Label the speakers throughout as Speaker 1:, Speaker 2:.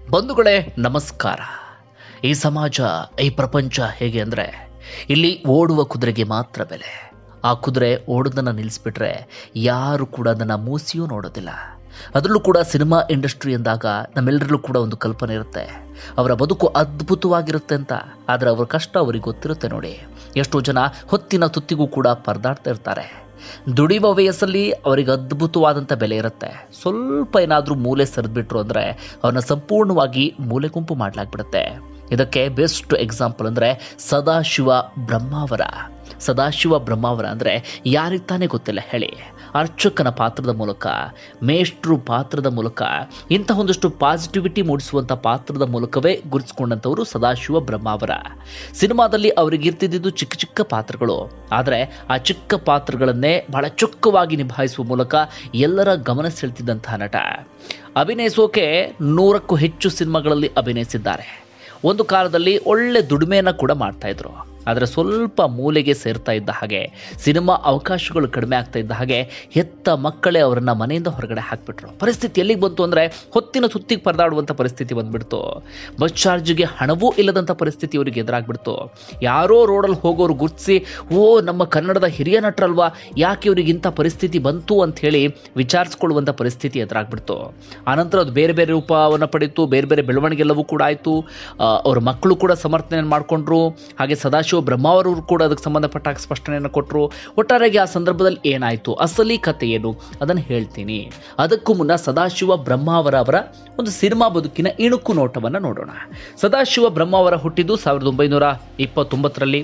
Speaker 1: ಬಂಧುಗಳೇ ನಮಸ್ಕಾರ ಈ ಸಮಾಜ ಈ ಪ್ರಪಂಚ ಹೇಗೆ ಅಂದರೆ ಇಲ್ಲಿ ಓಡುವ ಕುದುರೆಗೆ ಮಾತ್ರ ಬೆಲೆ ಆ ಕುದುರೆ ಓಡೋದನ್ನು ನಿಲ್ಲಿಸ್ಬಿಟ್ರೆ ಯಾರು ಕೂಡ ಅದನ್ನು ಮೂಸಿಯೂ ನೋಡೋದಿಲ್ಲ ಅದರಲ್ಲೂ ಕೂಡ ಸಿನಿಮಾ ಇಂಡಸ್ಟ್ರಿ ಎಂದಾಗ ನಮ್ಮೆಲ್ಲರಲ್ಲೂ ಕೂಡ ಒಂದು ಕಲ್ಪನೆ ಇರುತ್ತೆ ಅವರ ಬದುಕು ಅದ್ಭುತವಾಗಿರುತ್ತೆ ಅಂತ ಆದರೆ ಅವರ ಕಷ್ಟ ಅವರಿಗೆ ಗೊತ್ತಿರುತ್ತೆ ನೋಡಿ ಎಷ್ಟೋ ಜನ ಹೊತ್ತಿನ ತುತ್ತಿಗೂ ಕೂಡ ಪರದಾಡ್ತಾ ಇರ್ತಾರೆ ದುಡಿಯುವ ವಯಸ್ಸಲ್ಲಿ ಅವರಿಗೆ ಅದ್ಭುತವಾದಂಥ ಬೆಲೆ ಇರುತ್ತೆ ಸ್ವಲ್ಪ ಏನಾದರೂ ಮೂಲೆ ಸರಿದ್ಬಿಟ್ರು ಅಂದರೆ ಅವನ್ನ ಸಂಪೂರ್ಣವಾಗಿ ಮೂಲೆ ಗುಂಪು ಮಾಡಲಾಗ್ಬಿಡುತ್ತೆ ಇದಕ್ಕೆ ಬೆಸ್ಟ್ ಎಕ್ಸಾಂಪಲ್ ಅಂದರೆ ಸದಾಶಿವ ಬ್ರಹ್ಮಾವರ ಸದಾಶಿವ ಬ್ರಹ್ಮಾವರ ಅಂದರೆ ಯಾರಿಗೆ ತಾನೇ ಗೊತ್ತಿಲ್ಲ ಹೇಳಿ ಅರ್ಚಕನ ಪಾತ್ರದ ಮೂಲಕ ಮೇಷ್ಟ್ರು ಪಾತ್ರದ ಮೂಲಕ ಇಂತಹ ಒಂದಷ್ಟು ಪಾಸಿಟಿವಿಟಿ ಮೂಡಿಸುವಂಥ ಪಾತ್ರದ ಮೂಲಕವೇ ಗುರುತಿಸ್ಕೊಂಡಂಥವರು ಸದಾಶಿವ ಬ್ರಹ್ಮಾವರ ಸಿನಿಮಾದಲ್ಲಿ ಅವರಿಗೆ ಇರ್ತಿದ್ದು ಚಿಕ್ಕ ಚಿಕ್ಕ ಪಾತ್ರಗಳು ಆದರೆ ಆ ಚಿಕ್ಕ ಪಾತ್ರಗಳನ್ನೇ ಬಹಳ ಚೊಕ್ಕವಾಗಿ ನಿಭಾಯಿಸುವ ಮೂಲಕ ಎಲ್ಲರ ಗಮನ ಸೆಳೆತಿದ್ದಂತಹ ನಟ ಅಭಿನಯಿಸೋಕೆ ನೂರಕ್ಕೂ ಹೆಚ್ಚು ಸಿನಿಮಾಗಳಲ್ಲಿ ಅಭಿನಯಿಸಿದ್ದಾರೆ ಒಂದು ಕಾಲದಲ್ಲಿ ಒಳ್ಳೆ ದುಡಿಮೆಯನ್ನು ಕೂಡ ಮಾಡ್ತಾ ಇದ್ರು ಆದರೆ ಸ್ವಲ್ಪ ಮೂಲೆಗೆ ಸೇರ್ತಾ ಇದ್ದ ಹಾಗೆ ಸಿನಿಮಾ ಅವಕಾಶಗಳು ಕಡಿಮೆ ಆಗ್ತಾ ಇದ್ದ ಹಾಗೆ ಹೆತ್ತ ಮಕ್ಕಳೇ ಅವರನ್ನ ಮನೆಯಿಂದ ಹೊರಗಡೆ ಹಾಕ್ಬಿಟ್ರು ಪರಿಸ್ಥಿತಿ ಎಲ್ಲಿಗೆ ಬಂತು ಅಂದರೆ ಹೊತ್ತಿನ ಸುತ್ತಿಗೆ ಪರದಾಡುವಂಥ ಪರಿಸ್ಥಿತಿ ಬಂದ್ಬಿಡ್ತು ಬಸ್ ಚಾರ್ಜ್ಗೆ ಹಣವೂ ಇಲ್ಲದಂಥ ಪರಿಸ್ಥಿತಿ ಅವರಿಗೆ ಎದುರಾಗ್ಬಿಡ್ತು ಯಾರೋ ರೋಡಲ್ಲಿ ಹೋಗೋರು ಗುರ್ತಿಸಿ ಓ ನಮ್ಮ ಕನ್ನಡದ ಹಿರಿಯ ನಟರಲ್ವಾ ಯಾಕೆ ಇವ್ರಿಗೆ ಇಂಥ ಪರಿಸ್ಥಿತಿ ಬಂತು ಅಂತ ಹೇಳಿ ವಿಚಾರಿಸ್ಕೊಳ್ಳುವಂಥ ಪರಿಸ್ಥಿತಿ ಎದುರಾಗ್ಬಿಡ್ತು ಆನಂತರ ಅದು ಬೇರೆ ಬೇರೆ ರೂಪವನ್ನು ಪಡೀತು ಬೇರೆ ಬೇರೆ ಬೆಳವಣಿಗೆ ಎಲ್ಲವೂ ಕೂಡ ಆಯಿತು ಅವ್ರ ಮಕ್ಕಳು ಕೂಡ ಸಮರ್ಥನೆ ಮಾಡಿಕೊಂಡ್ರು ಹಾಗೆ ಸದಾಶಿವ ಬ್ರಹ್ಮಾವರು ಕೂಡ ಅದಕ್ಕೆ ಸಂಬಂಧಪಟ್ಟ ಹಾಗೆ ಸ್ಪಷ್ಟನೆಯನ್ನು ಕೊಟ್ಟರು ಒಟ್ಟಾರೆಯಾಗಿ ಆ ಸಂದರ್ಭದಲ್ಲಿ ಏನಾಯಿತು ಅಸಲಿ ಕಥೆ ಏನು ಅದನ್ನು ಹೇಳ್ತೀನಿ ಅದಕ್ಕೂ ಮುನ್ನ ಸದಾಶಿವ ಬ್ರಹ್ಮಾವರ ಅವರ ಒಂದು ಸಿನಿಮಾ ಬದುಕಿನ ಇಣುಕು ನೋಟವನ್ನು ನೋಡೋಣ ಸದಾಶಿವ ಬ್ರಹ್ಮಾವರ ಹುಟ್ಟಿದ್ದು ಸಾವಿರದ ಒಂಬೈನೂರ ಇಪ್ಪತ್ತೊಂಬತ್ತರಲ್ಲಿ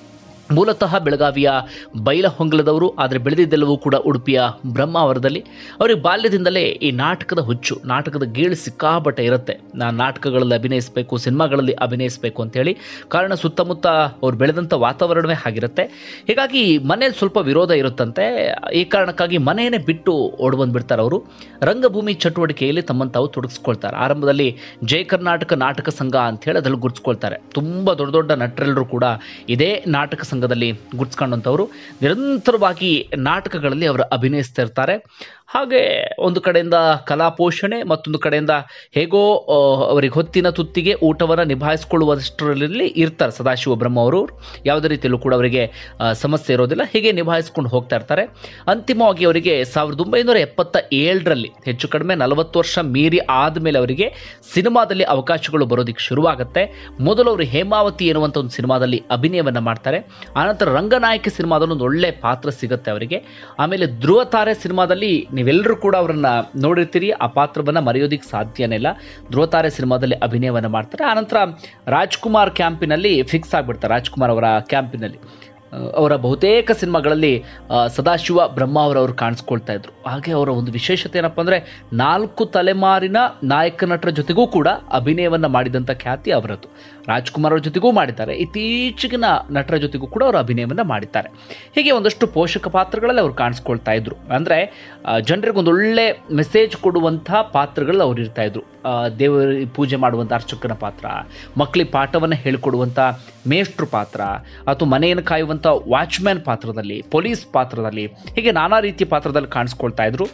Speaker 1: ಮೂಲತಃ ಬೆಳಗಾವಿಯ ಬೈಲಹೊಂಗಲದವರು ಆದರೆ ಬೆಳೆದಿದ್ದೆಲ್ಲವೂ ಕೂಡ ಉಡುಪಿಯ ಬ್ರಹ್ಮಾವರದಲ್ಲಿ ಅವರಿಗೆ ಬಾಲ್ಯದಿಂದಲೇ ಈ ನಾಟಕದ ಹುಚ್ಚು ನಾಟಕದ ಗೀಳು ಸಿಕ್ಕಾಪಟ್ಟೆ ಇರುತ್ತೆ ನಾನು ನಾಟಕಗಳಲ್ಲಿ ಅಭಿನಯಿಸಬೇಕು ಸಿನಿಮಾಗಳಲ್ಲಿ ಅಭಿನಯಿಸಬೇಕು ಅಂತೇಳಿ ಕಾರಣ ಸುತ್ತಮುತ್ತ ಅವ್ರು ಬೆಳೆದಂಥ ವಾತಾವರಣವೇ ಆಗಿರುತ್ತೆ ಹೀಗಾಗಿ ಮನೇಲಿ ಸ್ವಲ್ಪ ವಿರೋಧ ಇರುತ್ತಂತೆ ಈ ಕಾರಣಕ್ಕಾಗಿ ಮನೆಯನ್ನೇ ಬಿಟ್ಟು ಓಡ್ ಬಂದ್ಬಿಡ್ತಾರೆ ಅವರು ರಂಗಭೂಮಿ ಚಟುವಟಿಕೆಯಲ್ಲಿ ತಮ್ಮನ್ನು ತಾವು ತೊಡಗಿಸ್ಕೊಳ್ತಾರೆ ಆರಂಭದಲ್ಲಿ ಜಯ ಕರ್ನಾಟಕ ನಾಟಕ ಸಂಘ ಅಂತೇಳಿ ಅದ್ರಲ್ಲಿ ಗುರುತಿಸ್ಕೊಳ್ತಾರೆ ತುಂಬ ದೊಡ್ಡ ದೊಡ್ಡ ನಟರೆಲ್ಲರೂ ಕೂಡ ಇದೇ ನಾಟಕ ಸಂಘದಲ್ಲಿ ಗುರ್ಸ್ಕೊಂಡಂಥವ್ರು ನಿರಂತರವಾಗಿ ನಾಟಕಗಳಲ್ಲಿ ಅವರು ಅಭಿನಯಿಸ್ತಾ ಇರ್ತಾರೆ ಹಾಗೆ ಒಂದು ಕಡೆಯಿಂದ ಕಲಾ ಪೋಷಣೆ ಮತ್ತೊಂದು ಕಡೆಯಿಂದ ಹೇಗೋ ಆ, ಅವರಿಗೆ ಹೊತ್ತಿನ ತುತ್ತಿಗೆ ಊಟವನ್ನು ನಿಭಾಯಿಸ್ಕೊಳ್ಳುವಷ್ಟರಲ್ಲಿ ಇರ್ತಾರೆ ಸದಾಶಿವ ಬ್ರಹ್ಮ ಅವರು ಯಾವುದೇ ರೀತಿಯಲ್ಲೂ ಕೂಡ ಅವರಿಗೆ ಆ, ಸಮಸ್ಯೆ ಇರೋದಿಲ್ಲ ಹೀಗೆ ನಿಭಾಯಿಸ್ಕೊಂಡು ಹೋಗ್ತಾ ಇರ್ತಾರೆ ಅಂತಿಮವಾಗಿ ಅವರಿಗೆ ಸಾವಿರದ ಒಂಬೈನೂರ ಎಪ್ಪತ್ತ ಏಳರಲ್ಲಿ ಹೆಚ್ಚು ಕಡಿಮೆ ನಲವತ್ತು ವರ್ಷ ಮೀರಿ ಆದಮೇಲೆ ಅವರಿಗೆ ಸಿನಿಮಾದಲ್ಲಿ ಅವಕಾಶಗಳು ಬರೋದಕ್ಕೆ ಶುರುವಾಗುತ್ತೆ ಮೊದಲು ಅವರು ಹೇಮಾವತಿ ಎನ್ನುವಂಥ ಒಂದು ಸಿನಿಮಾದಲ್ಲಿ ಅಭಿನಯವನ್ನು ಮಾಡ್ತಾರೆ ಆನಂತರ ರಂಗನಾಯಕಿ ಸಿನಿಮಾದಲ್ಲಿ ಒಂದು ಒಳ್ಳೆ ಪಾತ್ರ ಸಿಗುತ್ತೆ ಅವರಿಗೆ ಆಮೇಲೆ ಧ್ರುವ ತಾರೆ ಸಿನಿಮಾದಲ್ಲಿ ನೀವೆಲ್ಲರೂ ಕೂಡ ಅವರನ್ನ ನೋಡಿರ್ತೀರಿ ಆ ಪಾತ್ರವನ್ನು ಮರೆಯೋದಿಕ್ಕೆ ಸಾಧ್ಯನೇ ಇಲ್ಲ ಧ್ರುವ ತಾರೆ ಸಿನಿಮಾದಲ್ಲಿ ಅಭಿನಯವನ್ನು ಮಾಡ್ತಾರೆ ಆನಂತರ ರಾಜ್ಕುಮಾರ್ ಕ್ಯಾಂಪಿನಲ್ಲಿ ಫಿಕ್ಸ್ ಆಗಿಬಿಡ್ತಾರೆ ರಾಜ್ಕುಮಾರ್ ಅವರ ಕ್ಯಾಂಪಿನಲ್ಲಿ ಆ, ಅವರ ಬಹುತೇಕ ಸಿನಿಮಾಗಳಲ್ಲಿ ಆ, ಸದಾಶಿವ ಬ್ರಹ್ಮ ಅವರವರು ಕಾಣಿಸ್ಕೊಳ್ತಾ ಇದ್ರು ಹಾಗೆ ಅವರ ಒಂದು ವಿಶೇಷತೆ ಏನಪ್ಪ ಅಂದರೆ ನಾಲ್ಕು ತಲೆಮಾರಿನ ನಾಯಕ ನಟರ ಜೊತೆಗೂ ಕೂಡ ಅಭಿನಯವನ್ನು ಮಾಡಿದಂಥ ಖ್ಯಾತಿ ಅವರದ್ದು ರಾಜ್ಕುಮಾರ್ ಅವ್ರ ಜೊತೆಗೂ ಮಾಡಿದ್ದಾರೆ ಇತ್ತೀಚೆಗಿನ ನಟರ ಜೊತೆಗೂ ಕೂಡ ಅವರು ಅಭಿನಯವನ್ನು ಮಾಡಿದ್ದಾರೆ ಹೀಗೆ ಒಂದಷ್ಟು ಪೋಷಕ ಪಾತ್ರಗಳಲ್ಲಿ ಅವರು ಕಾಣಿಸ್ಕೊಳ್ತಾ ಇದ್ರು ಅಂದರೆ ಜನರಿಗೆ ಒಂದು ಒಳ್ಳೆ ಮೆಸೇಜ್ ಕೊಡುವಂಥ ಪಾತ್ರಗಳು ಅವ್ರು ಇರ್ತಾ ಇದ್ರು ಆ, ದೇವರ ಪೂಜೆ ಮಾಡುವಂಥ ಅರ್ಚಕನ ಪಾತ್ರ ಮಕ್ಕಳಿಗೆ ಪಾಠವನ್ನು ಹೇಳಿಕೊಡುವಂಥ ಮೇಷ್ಟ್ರು ಪಾತ್ರ ಅಥವಾ ಮನೆಯನ್ನು ಕಾಯುವಂಥ ವಾಚ್ಮ್ಯಾನ್ ಪಾತ್ರದಲ್ಲಿ ಪೊಲೀಸ್ ಪಾತ್ರದಲ್ಲಿ ಹೀಗೆ ನಾನಾ ರೀತಿಯ ಪಾತ್ರದಲ್ಲಿ ಕಾಣಿಸ್ಕೊಳ್ತಾ ಇದ್ರು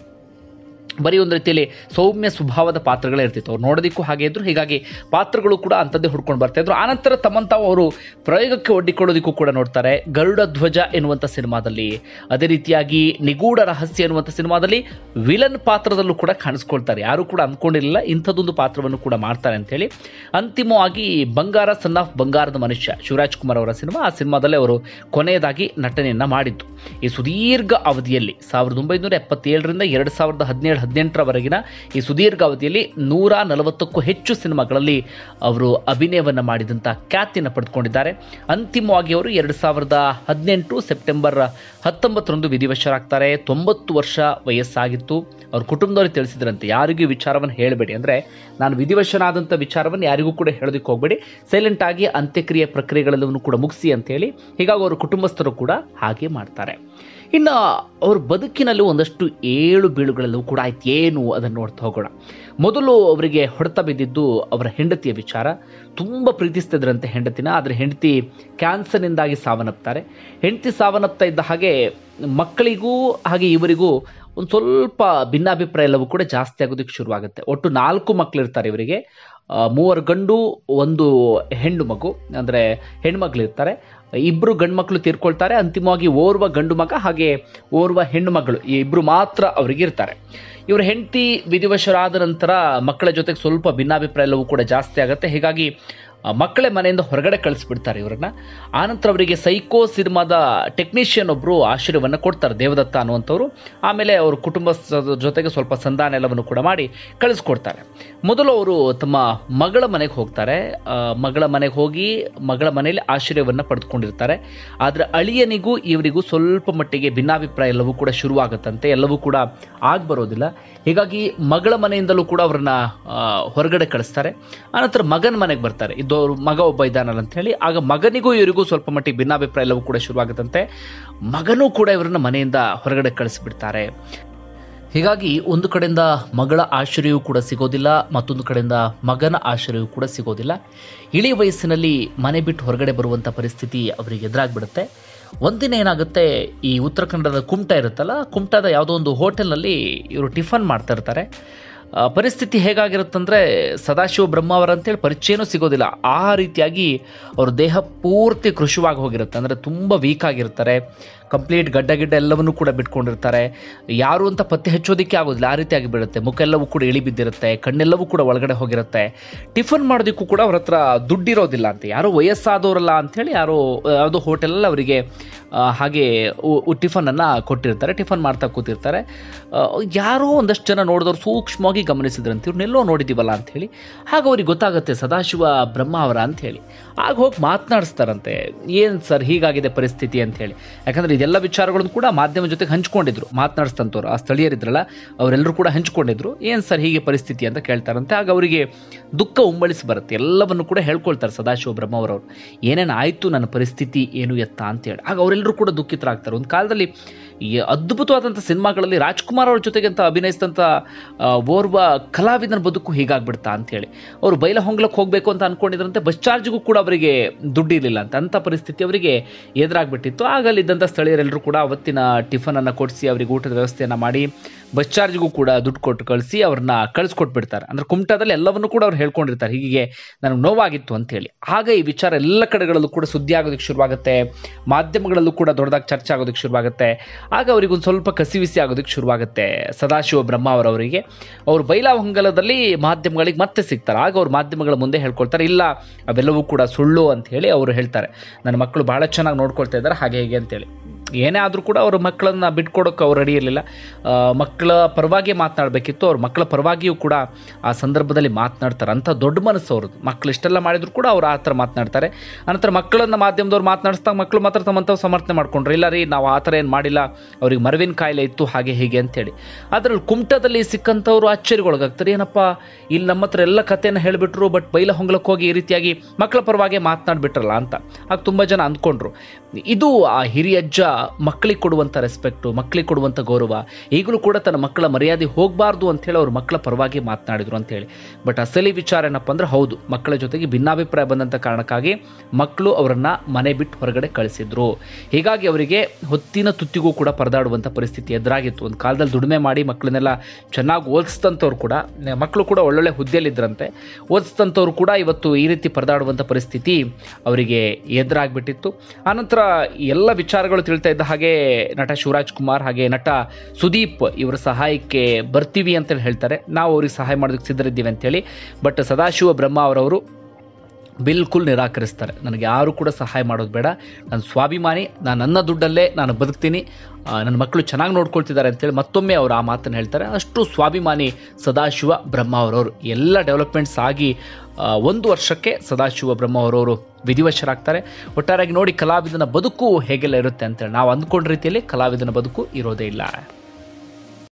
Speaker 1: ಬರೀ ಒಂದು ರೀತಿಯಲ್ಲಿ ಸೌಮ್ಯ ಸ್ವಭಾವದ ಪಾತ್ರಗಳೇ ಇರ್ತಿತ್ತು ಅವ್ರು ನೋಡೋದಕ್ಕೂ ಹಾಗೆ ಇದ್ರು ಹೀಗಾಗಿ ಪಾತ್ರಗಳು ಕೂಡ ಅಂಥದ್ದೇ ಹುಡ್ಕೊಂಡು ಬರ್ತಾ ಇದ್ರು ಆನಂತರ ತಮ್ಮನ್ನು ತಾವು ಅವರು ಪ್ರಯೋಗಕ್ಕೆ ಒಡ್ಡಿಕೊಳ್ಳೋದಕ್ಕೂ ಕೂಡ ನೋಡ್ತಾರೆ ಗರುಡ ಧ್ವಜ ಎನ್ನುವಂಥ ಸಿನಿಮಾದಲ್ಲಿ ಅದೇ ರೀತಿಯಾಗಿ ನಿಗೂಢ ರಹಸ್ಯ ಎನ್ನುವಂಥ ಸಿನಿಮಾದಲ್ಲಿ ವಿಲನ್ ಪಾತ್ರದಲ್ಲೂ ಕೂಡ ಕಾಣಿಸ್ಕೊಳ್ತಾರೆ ಯಾರು ಕೂಡ ಅಂದ್ಕೊಂಡಿರಲಿಲ್ಲ ಇಂಥದ್ದೊಂದು ಪಾತ್ರವನ್ನು ಕೂಡ ಮಾಡ್ತಾರೆ ಅಂತೇಳಿ ಅಂತಿಮವಾಗಿ ಬಂಗಾರ ಸನ್ ಆಫ್ ಬಂಗಾರದ ಮನುಷ್ಯ ಶಿವರಾಜ್ ಕುಮಾರ್ ಅವರ ಸಿನಿಮಾ ಆ ಸಿನಿಮಾದಲ್ಲೇ ಅವರು ಕೊನೆಯದಾಗಿ ನಟನೆಯನ್ನು ಮಾಡಿದ್ದು ಈ ಸುದೀರ್ಘ ಅವಧಿಯಲ್ಲಿ ಸಾವಿರದ ಒಂಬೈನೂರ ಎಪ್ಪತ್ತೇಳರಿಂದ ಎರಡು ಸಾವಿರದ ಹದಿನೇಳು ಹದಿನೆಂಟರವರೆಗಿನ ಈ ಸುದೀರ್ಘ ಅವಧಿಯಲ್ಲಿ ನೂರ ನಲವತ್ತಕ್ಕೂ ಹೆಚ್ಚು ಸಿನಿಮಾಗಳಲ್ಲಿ ಅವರು ಅಭಿನಯವನ್ನು ಮಾಡಿದಂಥ ಖ್ಯಾತಿಯನ್ನು ಪಡೆದುಕೊಂಡಿದ್ದಾರೆ ಅಂತಿಮವಾಗಿ ಅವರು ಎರಡು ಸಾವಿರದ ಹದಿನೆಂಟು ಸೆಪ್ಟೆಂಬರ್ ಹತ್ತೊಂಬತ್ತರಂದು ವಿಧಿವಶರಾಗ್ತಾರೆ ತೊಂಬತ್ತು ವರ್ಷ ವಯಸ್ಸಾಗಿತ್ತು ಅವ್ರ ಕುಟುಂಬದವ್ರಿಗೆ ತಿಳಿಸಿದ್ರಂತೆ ಯಾರಿಗೂ ಈ ವಿಚಾರವನ್ನು ಹೇಳಬೇಡಿ ಅಂದರೆ ನಾನು ವಿಧಿವಶನಾದಂಥ ವಿಚಾರವನ್ನು ಯಾರಿಗೂ ಕೂಡ ಹೇಳೋದಕ್ಕೆ ಹೋಗಬೇಡಿ ಸೈಲೆಂಟ್ ಆಗಿ ಅಂತ್ಯಕ್ರಿಯೆ ಪ್ರಕ್ರಿಯೆಗಳೆಲ್ಲವನ್ನು ಕೂಡ ಮುಗಿಸಿ ಅಂತೇಳಿ ಹೀಗಾಗಿ ಅವರ ಕುಟುಂಬಸ್ಥರು ಕೂಡ ಹಾಗೆ ಮಾಡ್ತಾರೆ ಇನ್ನು ಅವ್ರ ಬದುಕಿನಲ್ಲಿ ಒಂದಷ್ಟು ಏಳು ಬೀಳುಗಳೆಲ್ಲವೂ ಕೂಡ ಆಯ್ತು ಏನು ಅದನ್ನು ನೋಡ್ತಾ ಹೋಗೋಣ ಮೊದಲು ಅವರಿಗೆ ಹೊಡೆತ ಬಿದ್ದಿದ್ದು ಅವರ ಹೆಂಡತಿಯ ವಿಚಾರ ತುಂಬ ಪ್ರೀತಿಸ್ತಿದ್ರಂತೆ ಹೆಂಡತಿನ ಆದರೆ ಹೆಂಡತಿ ಕ್ಯಾನ್ಸರ್ನಿಂದಾಗಿ ಸಾವನ್ನಪ್ತಾರೆ ಹೆಂಡತಿ ಸಾವನ್ನಪ್ತಾ ಇದ್ದ ಹಾಗೆ ಮಕ್ಕಳಿಗೂ ಹಾಗೆ ಇವರಿಗೂ ಒಂದು ಸ್ವಲ್ಪ ಭಿನ್ನಾಭಿಪ್ರಾಯ ಎಲ್ಲವೂ ಕೂಡ ಜಾಸ್ತಿ ಆಗೋದಕ್ಕೆ ಶುರುವಾಗುತ್ತೆ ಒಟ್ಟು ನಾಲ್ಕು ಮಕ್ಕಳಿರ್ತಾರೆ ಇವರಿಗೆ ಆ, ಮೂವರು ಗಂಡು ಒಂದು ಹೆಣ್ಣು ಮಗು ಅಂದರೆ ಹೆಣ್ಮಕ್ಳು ಇರ್ತಾರೆ ಇಬ್ಬರು ಗಂಡು ಮಕ್ಕಳು ತೀರ್ಕೊಳ್ತಾರೆ ಅಂತಿಮವಾಗಿ ಓರ್ವ ಗಂಡು ಮಗ ಹಾಗೆ ಓರ್ವ ಹೆಣ್ಣು ಮಗಳು ಈ ಇಬ್ಬರು ಮಾತ್ರ ಅವರಿಗೆ ಇರ್ತಾರೆ ಇವರ ಹೆಂಡತಿ ವಿಧಿವಶರಾದ ನಂತರ ಮಕ್ಕಳ ಜೊತೆಗೆ ಸ್ವಲ್ಪ ಭಿನ್ನಾಭಿಪ್ರಾಯ ಎಲ್ಲವೂ ಕೂಡ ಜಾಸ್ತಿ ಆಗುತ್ತೆ ಹೀಗಾಗಿ ಆ, ಮಕ್ಕಳೇ ಮನೆಯಿಂದ ಹೊರಗಡೆ ಕಳಿಸ್ಬಿಡ್ತಾರೆ ಇವರನ್ನ ಆನಂತರ ಅವರಿಗೆ ಸೈಕೋ ಸಿನಿಮಾದ ಟೆಕ್ನಿಷಿಯನ್ ಒಬ್ಬರು ಆಶ್ರಯವನ್ನು ಕೊಡ್ತಾರೆ ದೇವದತ್ತ ಅನ್ನುವಂಥವ್ರು ಆಮೇಲೆ ಅವ್ರ ಕುಟುಂಬ ಸ- ಜೊತೆಗೆ ಸ್ವಲ್ಪ ಸಂಧಾನ ಎಲ್ಲವನ್ನು ಕೂಡ ಮಾಡಿ ಕಳಿಸ್ಕೊಡ್ತಾರೆ ಮೊದಲು ಅವರು ತಮ್ಮ ಮಗಳ ಮನೆಗೆ ಹೋಗ್ತಾರೆ ಆ, ಮಗಳ ಮನೆಗೆ ಹೋಗಿ ಮಗಳ ಮನೆಯಲ್ಲಿ ಆಶ್ರಯವನ್ನು ಪಡೆದುಕೊಂಡಿರ್ತಾರೆ ಆದರೆ ಅಳಿಯನಿಗೂ ಇವರಿಗೂ ಸ್ವಲ್ಪ ಮಟ್ಟಿಗೆ ಭಿನ್ನಾಭಿಪ್ರಾಯ ಎಲ್ಲವೂ ಕೂಡ ಶುರುವಾಗುತ್ತಂತೆ ಎಲ್ಲವೂ ಕೂಡ ಆಗಿ ಬರೋದಿಲ್ಲ ಹೀಗಾಗಿ ಮಗಳ ಮನೆಯಿಂದಲೂ ಕೂಡ ಅವ್ರನ್ನ ಆ, ಹೊರಗಡೆ ಕಳಿಸ್ತಾರೆ ಆನಂತರ ಮಗನ ಮನೆಗೆ ಬರ್ತಾರೆ ಇದು ಅವ್ರ ಮಗ ಒಬ್ಬ ಇದ್ದಾನಲ್ಲ ಅಂತ ಹೇಳಿ ಆಗ ಮಗನಿಗೂ ಇವರಿಗೂ ಸ್ವಲ್ಪ ಮಟ್ಟಿಗೆ ಭಿನ್ನಾಭಿಪ್ರಾಯ ಎಲ್ಲವೂ ಕೂಡ ಶುರುವಾಗುತ್ತಂತೆ ಮಗನೂ ಕೂಡ ಇವರನ್ನ ಮನೆಯಿಂದ ಹೊರಗಡೆ ಕಳಿಸ್ಬಿಡ್ತಾರೆ ಹೀಗಾಗಿ ಒಂದು ಕಡೆಯಿಂದ ಮಗಳ ಆಶ್ರಯವೂ ಕೂಡ ಸಿಗೋದಿಲ್ಲ ಮತ್ತೊಂದು ಕಡೆಯಿಂದ ಮಗನ ಆಶ್ರಯವೂ ಕೂಡ ಸಿಗೋದಿಲ್ಲ ಇಳಿ ವಯಸ್ಸಿನಲ್ಲಿ ಮನೆ ಬಿಟ್ಟು ಹೊರಗಡೆ ಬರುವಂಥ ಪರಿಸ್ಥಿತಿ ಅವರಿಗೆ ಎದುರಾಗ್ಬಿಡುತ್ತೆ ಒಂದಿನ ಏನಾಗುತ್ತೆ ಈ ಉತ್ತರ ಕನ್ನಡದ ಕುಮಟ ಇರುತ್ತಲ್ಲ ಕುಮಟದ ಯಾವುದೋ ಒಂದು ಹೋಟೆಲ್ನಲ್ಲಿ ಇವರು ಟಿಫನ್ ಮಾಡ್ತಾ ಇರ್ತಾರೆ ಆ, ಪರಿಸ್ಥಿತಿ ಹೇಗಾಗಿರುತ್ತಂದ್ರೆ ಸದಾಶಿವ ಬ್ರಹ್ಮ ಅವರ ಅಂತೇಳಿ ಪರಿಚಯನೂ ಸಿಗೋದಿಲ್ಲ ಆ ರೀತಿಯಾಗಿ ಅವ್ರ ದೇಹ ಪೂರ್ತಿ ಕೃಶವಾಗಿ ಹೋಗಿರುತ್ತೆ ಅಂದರೆ ತುಂಬ ವೀಕ್ ಆಗಿರ್ತಾರೆ ಕಂಪ್ಲೀಟ್ ಗಡ್ಡ ಗಿಡ್ಡ ಎಲ್ಲವನ್ನೂ ಕೂಡ ಬಿಟ್ಕೊಂಡಿರ್ತಾರೆ ಯಾರು ಅಂತ ಪತ್ತೆ ಹಚ್ಚೋದಕ್ಕೆ ಆಗೋದಿಲ್ಲ ಆ ರೀತಿಯಾಗಿ ಬೀಳುತ್ತೆ ಮುಖ ಎಲ್ಲವೂ ಕೂಡ ಇಳಿ ಬಿದ್ದಿರುತ್ತೆ ಕಣ್ಣೆಲ್ಲವೂ ಕೂಡ ಒಳಗಡೆ ಹೋಗಿರುತ್ತೆ ಟಿಫನ್ ಮಾಡೋದಕ್ಕೂ ಕೂಡ ಅವ್ರ ಹತ್ರ ದುಡ್ಡಿರೋದಿಲ್ಲ ಅಂತ ಯಾರೋ ವಯಸ್ಸಾದವರಲ್ಲ ಅಂಥೇಳಿ ಯಾರೋ ಯಾವುದೋ ಹೋಟೆಲಲ್ಲಿ ಅವರಿಗೆ ಆ, ಹಾಗೆ ಉ- ಉ- ಟಿಫನನ್ನು ಕೊಟ್ಟಿರ್ತಾರೆ ಟಿಫನ್ ಮಾಡ್ತಾ ಕೂತಿರ್ತಾರೆ ಆ, ಯಾರೋ ಒಂದಷ್ಟು ಜನ ನೋಡಿದವ್ರು ಸೂಕ್ಷ್ಮವಾಗಿ ಗಮನಿಸಿದ್ರಂತೆ ಇವ್ರನ್ನೆಲ್ಲೋ ನೋಡಿದ್ದೀವಲ್ಲ ಅಂಥೇಳಿ ಆಗ ಅವ್ರಿಗೆ ಗೊತ್ತಾಗುತ್ತೆ ಸದಾಶಿವ ಬ್ರಹ್ಮ ಅವರ ಅಂಥೇಳಿ ಆಗ ಹೋಗಿ ಮಾತನಾಡಿಸ್ತಾರಂತೆ ಏನು ಸರ್ ಹೀಗಾಗಿದೆ ಪರಿಸ್ಥಿತಿ ಅಂಥೇಳಿ ಯಾಕಂದರೆ ಇದೆಲ್ಲ ವಿಚಾರಗಳನ್ನು ಕೂಡ ಮಾಧ್ಯಮ ಜೊತೆಗೆ ಹಂಚ್ಕೊಂಡಿದ್ರು ಮಾತನಾಡಿಸ್ತಂಥವ್ರು ಆ ಸ್ಥಳೀಯರಿದ್ರಲ್ಲ ಅವರೆಲ್ಲರೂ ಕೂಡ ಹಂಚ್ಕೊಂಡಿದ್ರು ಏನು ಸರ್ ಹೀಗೆ ಪರಿಸ್ಥಿತಿ ಅಂತ ಕೇಳ್ತಾರಂತೆ ಆಗ ಅವರಿಗೆ ದುಃಖ ಉಂಬಳಿಸಿ ಬರುತ್ತೆ ಎಲ್ಲವನ್ನು ಕೂಡ ಹೇಳ್ಕೊಳ್ತಾರೆ ಸದಾಶಿವ ಬ್ರಹ್ಮ ಅವರವರು ಏನೇನು ಆಯಿತು ನನ್ನ ಪರಿಸ್ಥಿತಿ ಏನು ಎತ್ತ ಅಂತೇಳಿ ಆಗ ಅವರೆಲ್ಲರೂ ಕೂಡ ದುಃಖಿತರಾಗ್ತಾರೆ ಒಂದು ಕಾಲದಲ್ಲಿ ಈ ಅದ್ಭುತವಾದಂಥ ಸಿನಿಮಾಗಳಲ್ಲಿ ರಾಜ್ಕುಮಾರ್ ಅವ್ರ ಜೊತೆಗೆ ಅಂತ ಅಭಿನಯಿಸಿದಂಥ ಆ, ಓರ್ವ ಕಲಾವಿದನ ಬದುಕು ಹೀಗಾಗ್ಬಿಡ್ತಾ ಅಂತೇಳಿ ಅವರು ಬೈಲ ಹೊಂಗ್ಲಕ್ಕೆ ಹೋಗಬೇಕು ಅಂತ ಅನ್ಕೊಂಡಿದ್ರಂತೆ ಬಸ್ ಚಾರ್ಜ್ಗೂ ಕೂಡ ಅವರಿಗೆ ದುಡ್ಡು ಇರಲಿಲ್ಲ ಅಂತ ಅಂಥ ಪರಿಸ್ಥಿತಿ ಅವರಿಗೆ ಎದುರಾಗ್ಬಿಟ್ಟಿತ್ತು ಆಗ ಅಲ್ಲಿದ್ದಂಥ ಸ್ಥಳೀಯರೆಲ್ಲರೂ ಕೂಡ ಅವತ್ತಿನ ಟಿಫನನ್ನು ಕೊಡಿಸಿ ಅವರಿಗೆ ಊಟದ ವ್ಯವಸ್ಥೆಯನ್ನು ಮಾಡಿ ಬಸ್ ಚಾರ್ಜ್ಗೂ ಕೂಡ ದುಡ್ಡು ಕೊಟ್ಟು ಕಳಿಸಿ ಅವ್ರನ್ನ ಕಳಿಸ್ಕೊಟ್ಬಿಡ್ತಾರೆ ಅಂದ್ರೆ ಕುಮಟದಲ್ಲಿ ಎಲ್ಲವನ್ನೂ ಕೂಡ ಅವ್ರು ಹೇಳ್ಕೊಂಡಿರ್ತಾರೆ ಹೀಗೆ ನನಗೆ ನೋವಾಗಿತ್ತು ಅಂತೇಳಿ ಆಗ ಈ ವಿಚಾರ ಎಲ್ಲ ಕಡೆಗಳಲ್ಲೂ ಕೂಡ ಸುದ್ದಿ ಆಗೋದಕ್ಕೆ ಶುರುವಾಗುತ್ತೆ ಮಾಧ್ಯಮಗಳಲ್ಲೂ ಕೂಡ ದೊಡ್ಡದಾಗಿ ಚರ್ಚೆ ಆಗೋದಕ್ಕೆ ಶುರುವಾಗುತ್ತೆ ಆಗ ಅವರಿಗೊಂದು ಸ್ವಲ್ಪ ಕಸಿವಿಸಿ ಆಗೋದಕ್ಕೆ ಶುರುವಾಗುತ್ತೆ ಸದಾಶಿವ ಬ್ರಹ್ಮ ಅವರವರಿಗೆ ಅವರು ಬೈಲಾಹೊಂಗಲದಲ್ಲಿ ಮಾಧ್ಯಮಗಳಿಗೆ ಮತ್ತೆ ಸಿಗ್ತಾರೆ ಆಗ ಅವ್ರು ಮಾಧ್ಯಮಗಳ ಮುಂದೆ ಹೇಳ್ಕೊಳ್ತಾರೆ ಇಲ್ಲ ಅವೆಲ್ಲವೂ ಕೂಡ ಸುಳ್ಳು ಅಂತ ಹೇಳಿ ಅವರು ಹೇಳ್ತಾರೆ ನನ್ನ ಮಕ್ಕಳು ಬಹಳ ಚೆನ್ನಾಗಿ ನೋಡ್ಕೊಳ್ತಾ ಇದ್ದಾರೆ ಹಾಗೆ ಹೇಗೆ ಅಂತೇಳಿ ಏನೇ ಆದರೂ ಕೂಡ ಅವ್ರ ಮಕ್ಕಳನ್ನ ಬಿಟ್ಕೊಡೋಕೆ ಅವ್ರು ರೆಡಿ ಇರಲಿಲ್ಲ ಮಕ್ಕಳ ಪರವಾಗಿ ಮಾತನಾಡಬೇಕಿತ್ತು ಅವ್ರ ಮಕ್ಕಳ ಪರವಾಗಿಯೂ ಕೂಡ ಆ ಸಂದರ್ಭದಲ್ಲಿ ಮಾತನಾಡ್ತಾರೆ ಅಂಥ ದೊಡ್ಡ ಮನಸ್ಸು ಅವ್ರದ್ದು ಮಕ್ಕಳು ಇಷ್ಟೆಲ್ಲ ಮಾಡಿದ್ರು ಕೂಡ ಅವ್ರು ಆ ಥರ ಮಾತನಾಡ್ತಾರೆ ಅನಂತರ ಮಕ್ಕಳನ್ನ ಮಾಧ್ಯಮದವ್ರು ಮಾತನಾಡಿಸ್ದಾಗ ಮಕ್ಕಳು ಮಾತ್ರ ತಮ್ಮಂಥವು ಸಮರ್ಥನೆ ಮಾಡ್ಕೊಂಡ್ರು ಇಲ್ಲ ರೀ ನಾವು ಆ ಥರ ಏನು ಮಾಡಿಲ್ಲ ಅವ್ರಿಗೆ ಮರವಿನ ಕಾಯಿಲೆ ಇತ್ತು ಹಾಗೆ ಹೀಗೆ ಅಂತೇಳಿ ಅದ್ರಲ್ಲಿ ಕುಮಟದಲ್ಲಿ ಸಿಕ್ಕಂಥವ್ರು ಆಶ್ಚರ್ಯಗೊಳಗಾಗ್ತಾರೆ ಏನಪ್ಪ ಇಲ್ಲಿ ನಮ್ಮ ಹತ್ರ ಎಲ್ಲ ಕಥೆಯನ್ನು ಹೇಳಿಬಿಟ್ರು ಬಟ್ ಬೈಲ ಹೊಂಗ್ಲಕ್ಕೆ ಹೋಗಿ ಈ ರೀತಿಯಾಗಿ ಮಕ್ಕಳ ಪರವಾಗಿ ಮಾತನಾಡ್ಬಿಟ್ರಲ್ಲ ಅಂತ ಆಗ ತುಂಬ ಜನ ಅಂದ್ಕೊಂಡ್ರು ಇದು ಆ ಹಿರಿಯಜ್ಜ ಮಕ್ಕಳಿಗೆ ಕೊಡುವಂಥ ರೆಸ್ಪೆಕ್ಟು ಮಕ್ಕಳಿಗೆ ಕೊಡುವಂಥ ಗೌರವ ಈಗಲೂ ಕೂಡ ತನ್ನ ಮಕ್ಕಳ ಮರ್ಯಾದೆ ಹೋಗಬಾರ್ದು ಅಂತೇಳಿ ಅವ್ರ ಮಕ್ಕಳ ಪರವಾಗಿ ಮಾತನಾಡಿದ್ರು ಅಂತೇಳಿ ಬಟ್ ಅಸಲಿ ವಿಚಾರ ಏನಪ್ಪ ಅಂದ್ರೆ ಹೌದು ಮಕ್ಕಳ ಜೊತೆಗೆ ಭಿನ್ನಾಭಿಪ್ರಾಯ ಬಂದಂಥ ಕಾರಣಕ್ಕಾಗಿ ಮಕ್ಕಳು ಅವರನ್ನ ಮನೆ ಬಿಟ್ಟು ಹೊರಗಡೆ ಕಳಿಸಿದ್ರು ಹೀಗಾಗಿ ಅವರಿಗೆ ಹೊತ್ತಿನ ತುತ್ತಿಗೂ ಕೂಡ ಪರದಾಡುವಂಥ ಪರಿಸ್ಥಿತಿ ಎದುರಾಗಿತ್ತು ಒಂದು ಕಾಲದಲ್ಲಿ ದುಡಿಮೆ ಮಾಡಿ ಮಕ್ಕಳನ್ನೆಲ್ಲ ಚೆನ್ನಾಗಿ ಓದಿಸ್ತಂಥವ್ರು ಕೂಡ ನ- ಮಕ್ಕಳು ಕೂಡ ಒಳ್ಳೊಳ್ಳೆ ಹುದ್ದೆಯಲ್ಲಿದ್ದರಂತೆ ಓದಿಸ್ತಂಥವ್ರು ಕೂಡ ಇವತ್ತು ಈ ರೀತಿ ಪರದಾಡುವಂಥ ಪರಿಸ್ಥಿತಿ ಅವರಿಗೆ ಎದುರಾಗ್ಬಿಟ್ಟಿತ್ತು ಆನಂತರ ಎಲ್ಲ ವಿಚಾರಗಳು ತಿಳ್ತಾ ಇದ್ದ ಹಾಗೆ ನಟ ಶಿವರಾಜ್ ಕುಮಾರ್ ಹಾಗೆ ನಟ ಸುದೀಪ್ ಇವರ ಸಹಾಯಕ್ಕೆ ಬರ್ತೀವಿ ಅಂತೇಳಿ ಹೇಳ್ತಾರೆ ನಾವು ಅವ್ರಿಗೆ ಸಹಾಯ ಮಾಡೋದಕ್ಕೆ ಸಿದ್ಧರಿದ್ದೀವಿ ಅಂತೇಳಿ ಬಟ್ ಸದಾಶಿವ ಬ್ರಹ್ಮ ಅವರವರು ಬಿಲ್ಕುಲ್ ನಿರಾಕರಿಸ್ತಾರೆ ನನಗೆ ಯಾರು ಕೂಡ ಸಹಾಯ ಮಾಡೋದು ಬೇಡ ನಾನು ಸ್ವಾಭಿಮಾನಿ ನಾನು ನನ್ನ ದುಡ್ಡಲ್ಲೇ ನಾನು ಬದುಕ್ತೀನಿ ಆ, ನನ್ನ ಮಕ್ಕಳು ಚೆನ್ನಾಗಿ ನೋಡ್ಕೊಳ್ತಿದ್ದಾರೆ ಅಂತೇಳಿ ಮತ್ತೊಮ್ಮೆ ಅವರು ಆ ಮಾತನ್ನು ಹೇಳ್ತಾರೆ ಅಷ್ಟು ಸ್ವಾಭಿಮಾನಿ ಸದಾಶಿವ ಬ್ರಹ್ಮ ಅವರವರು ಎಲ್ಲ ಡೆವಲಪ್ಮೆಂಟ್ಸ್ ಆಗಿ ಆ, ಒಂದು ವರ್ಷಕ್ಕೆ ಸದಾಶಿವ ಬ್ರಹ್ಮ ಅವರವರು ವಿಧಿವಶರಾಗ್ತಾರೆ ಒಟ್ಟಾರೆಯಾಗಿ ನೋಡಿ ಕಲಾವಿದನ ಬದುಕು ಹೇಗೆಲ್ಲ ಇರುತ್ತೆ ಅಂತೇಳಿ ನಾವು ಅಂದ್ಕೊಂಡ ರೀತಿಯಲ್ಲಿ ಕಲಾವಿದನ ಬದುಕು ಇರೋದೇ ಇಲ್ಲ